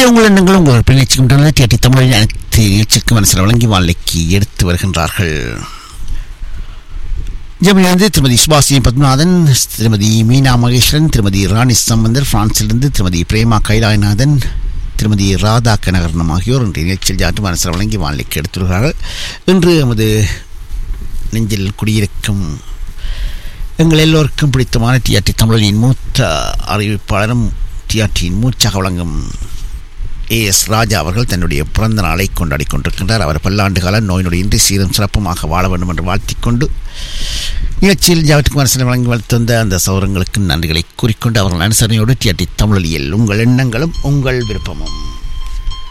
உங்கள் எண்ணங்களும் உங்கள் நிகழ்ச்சிக்கும் டிஆர்டி தமிழில் அனைத்து நிகழ்ச்சிக்கும் மனசில் வழங்கி வாழ்க்கைக்கு எடுத்து வருகின்றார்கள் ஜெர்மனியிலிருந்து திருமதி சுபாஷினி பத்மநாதன் திருமதி மீனா மகேஸ்வரன் திருமதி ராணி சம்பந்தர் பிரான்சிலிருந்து திருமதி பிரேமா கைலாயநாதன் திருமதி ராதா கனகரணம் ஆகியோர் இன்றைய நிகழ்ச்சியில் ஜாட்டு மனசில் வழங்கி வாழ்க்கைக்கு எடுத்துள்ளார்கள் இன்று எமது நெஞ்சில் குடியிருக்கும் எங்கள் எல்லோருக்கும் பிடித்தமான டிஆர்டி தமிழனின் மூத்த அறிவிப்பாளரும் டிஆர்டியின் மூச்சாக வழங்கும் ஏ எஸ் ராஜா அவர்கள் தன்னுடைய பிறந்த நாளை கொண்டாடி கொண்டிருக்கின்றார் அவர் பல்லாண்டு கால நோய் நொடியின்றி சீரும் சிறப்புமாக வாழ வேண்டும் என்று வாழ்த்திக்கொண்டு நிகழ்ச்சியில் ஜாவத்துக்கு மனசில் வழங்கி வளர்த்தந்த அந்த சௌரங்களுக்கு நன்றிகளை கூறிக்கொண்டு அவர்கள் அனுசரணையோடு டிஆர்டி தமிழில் உங்கள் எண்ணங்களும் உங்கள் விருப்பமும்